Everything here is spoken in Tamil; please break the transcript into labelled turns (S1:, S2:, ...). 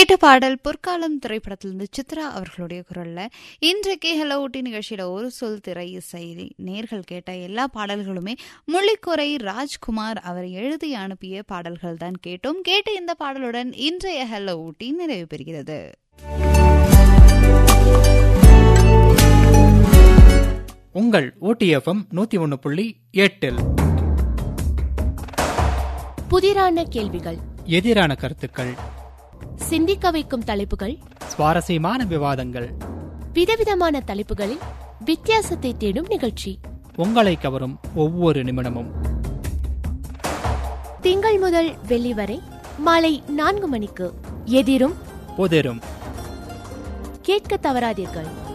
S1: கேட்ட பாடல் பொற்காலம் திரைப்படத்திலிருந்து சித்ரா அவர்களுடைய குரல்ல இன்றைக்கு ஹலோ ஊட்டி நிகழ்ச்சியில ஒரு சொல் திரை இசை நேர்கள் கேட்ட எல்லா பாடல்களுமே முள்ளிக்குறை ராஜ்குமார் அவர் எழுதி அனுப்பிய பாடல்கள் தான் கேட்டோம் கேட்ட இந்த பாடலுடன் இன்றைய ஹலோ ஊட்டி நிறைவு பெறுகிறது
S2: உங்கள் ஓடிஎஃப்எம் நூத்தி ஒன்னு புள்ளி எட்டில்
S3: புதிரான கேள்விகள்
S2: எதிரான கருத்துக்கள்
S3: சிந்திக்க வைக்கும் தலைப்புகள்
S2: சுவாரஸ்யமான விவாதங்கள்
S3: விதவிதமான தலைப்புகளில் வித்தியாசத்தை தேடும் நிகழ்ச்சி
S2: உங்களை கவரும் ஒவ்வொரு நிமிடமும்
S3: திங்கள் முதல் வெள்ளி வரை மாலை நான்கு மணிக்கு எதிரும்
S2: புதிரும்
S3: கேட்க தவறாதீர்கள்